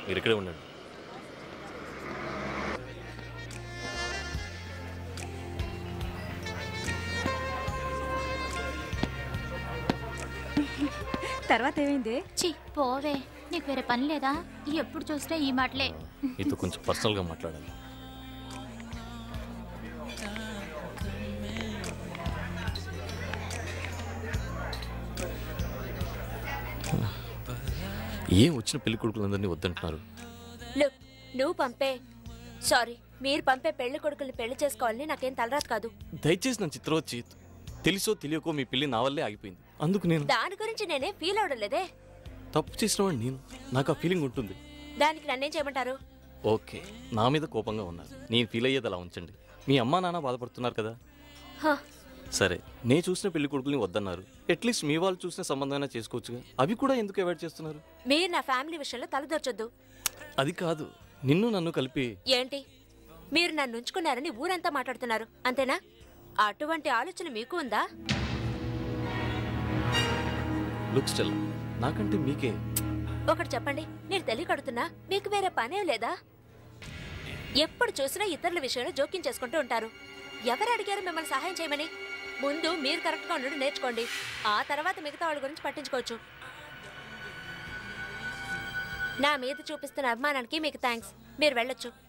మీరు ఇక్కడే ఉండండి తర్వాత ఏమైంది చి పోవే నీకు వేరే పని లేదా ఎప్పుడు చూసినా ఈ మాటలే మీతో కొంచెం పర్సనల్గా మాట్లాడాలి ఏం వచ్చిన పెళ్లి కొడుకులందరినీ వద్దంటున్నారు లుక్ నువ్వు పంపే సారీ మీరు పంపే పెళ్లి కొడుకుల్ని పెళ్లి చేసుకోవాలని నాకేం తలరాదు కాదు దయచేసి నా చిత్రం వచ్చి తెలుసో తెలియకో మీ పెళ్లి నా వల్లే ఆగిపోయింది అందుకు నేను దాని గురించి నేనే ఫీల్ అవడం లేదే తప్పు చేసిన వాడు నేను నాకు ఆ ఫీలింగ్ ఉంటుంది దానికి నన్నేం చేయమంటారు ఓకే నా మీద కోపంగా ఉన్నారు నేను ఫీల్ అయ్యేది అలా ఉంచండి మీ అమ్మా నాన్న బాధపడుతున్నారు కదా హ, సరే నేను చూసిన పెళ్లి కొడుకుల్ని వద్దన్నారు అట్లీస్ట్ మీ వాళ్ళు చూసిన సంబంధమైనా చేసుకోవచ్చుగా అవి కూడా ఎందుకు అవాయిడ్ చేస్తున్నారు మీరు నా ఫ్యామిలీ విషయంలో తలదొచ్చొద్దు అది కాదు నిన్ను నన్ను కలిపి ఏంటి మీరు నన్ను ఉంచుకున్నారని ఊరంతా మాట్లాడుతున్నారు అంతేనా అటువంటి ఆలోచన మీకు ఉందా లుక్ స్టెల్ నాకంటే మీకే ఒకటి చెప్పండి నేను తెలియకడుతున్నా మీకు వేరే పనే లేదా ఎప్పుడు చూసినా ఇతరుల విషయంలో జోక్యం చేసుకుంటూ ఉంటారు ఎవరు అడిగారు మిమ్మల్ని సహాయం చేయమని ముందు మీరు కరెక్ట్గా ఉండడం నేర్చుకోండి ఆ తర్వాత మిగతా వాళ్ళ గురించి పట్టించుకోవచ్చు నా మీద చూపిస్తున్న అభిమానానికి మీకు థ్యాంక్స్ మీరు వెళ్ళొచ్చు